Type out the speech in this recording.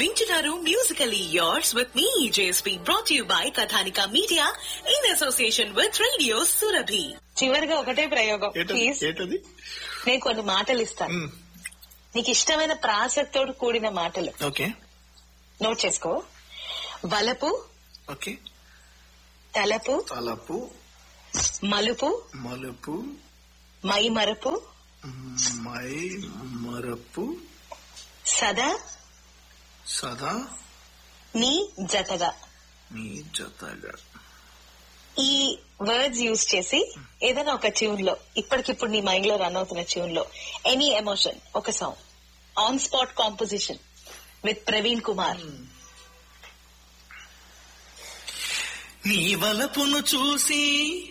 వింటున్నారు musically yours with మీ JSP brought you by Kathanika media in association with radio Surabhi చివరిగా ఒకటే ప్రయోగం ఏంటది ప్లీజ్ ఏంటది నేను కొన్ని మాటలు ఇస్తాను మ్, నీకు ఇష్టమైన ప్రాసక్తోడు కూడిన మాటలు ఓకే నోట్ చేసుకో వలపు ఓకే తలపు తలపు మలుపు మలుపు మైమరపు మై మరపు సదా సదా నీ జతగా మీ జతగా ఈ వర్డ్స్ యూజ్ చేసి ఏదైనా ఒక ట్యూన్ లో ఇప్పటికిప్పుడు నీ మైండ్ లో రన్ అవుతున్న ట్యూన్ లో ఎనీ ఎమోషన్ ఒక song on spot composition with Praveen Kumar నీ వలపును చూసి